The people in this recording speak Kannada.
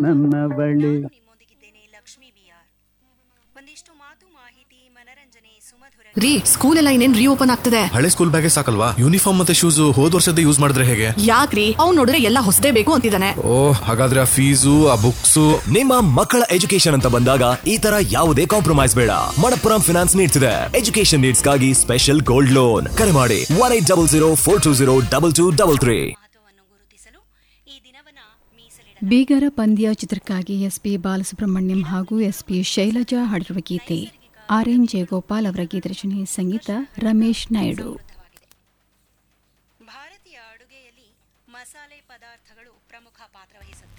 ನನ್ನ ಬಳಿ ನಾನು ನಿಮ್ಮೊಂದಿಗಿದ್ದೇನೆ ಲಕ್ಷ್ಮೀ ಬಿಆರ್ ಒಂದಿಷ್ಟು ಮಾತು ಮಾಹಿತಿ ಮನರಂಜನೆ ಸುಮಧುರ ರೀ ಸ್ಕೂಲ್ ಎಲ್ಲ ಇನ್ನೇನ್ ರೀಓಪನ್ ಆಗ್ತದೆ ಹಳೆ ಸ್ಕೂಲ್ ಬ್ಯಾಗೆ ಸಾಕಲ್ವಾ ಯೂನಿಫಾರ್ಮ್ ಮತ್ತೆ ಶೂಸ್ ಹೋದ್ ವರ್ಷದ ಯೂಸ್ ಮಾಡಿದ್ರೆ ಹೇಗೆ ಯಾಕ್ರಿ ಅವ್ನ್ ನೋಡಿದ್ರೆ ಎಲ್ಲ ಹೊಸದೇ ಬೇಕು ಅಂತಿದ್ದಾನೆ ಓ ಹಾಗಾದ್ರೆ ಆ ಫೀಸು ಆ ಬುಕ್ಸು ನಿಮ್ಮ ಮಕ್ಕಳ ಎಜುಕೇಶನ್ ಅಂತ ಬಂದಾಗ ಈ ತರ ಯಾವುದೇ ಕಾಂಪ್ರಮೈಸ್ ಬೇಡ ಮಣಪ್ಪುರಂ ಫಿನಾನ್ಸ್ ನೀಡ್ತಿದೆ ಎಜುಕೇಶನ್ ನೀಡ್ಸ್ಗಾಗಿ ಸ್ಪೆಷಲ್ ಗೋಲ್ಡ್ ಲೋನ್ ಕರೆ ಮಾಡಿ one eight double zero four two zero double two double three ಮಹತ್ವವನ್ನು ಗುರುತಿಸಲು ಈ ದಿನವನ್ನ ಮೀಸಲಿಡ ಬೀಗರ ಪಂದ್ಯ ಚಿತ್ರಕ್ಕಾಗಿ ಎಸ್ಪಿ ಬಾಲಸುಬ್ರಹ್ಮಣ್ಯಂ ಹಾಗೂ ಎಸ್ಪಿ ಶೈಲಜಾ ಹಾಡಿರುವ ಗೀತೆ ಆರ್ ಎನ್ ಜಯಗೋಪಾಲ್ ಅವರ ಗೀತರಚನೆ ಸಂಗೀತ ರಮೇಶ್ ನಾಯ್ಡು ಭಾರತೀಯ ಅಡುಗೆಯಲ್ಲಿ ಮಸಾಲೆ ಪದಾರ್ಥಗಳು ಪ್ರಮುಖ ಪಾತ್ರ ವಹಿಸುತ್ತವೆ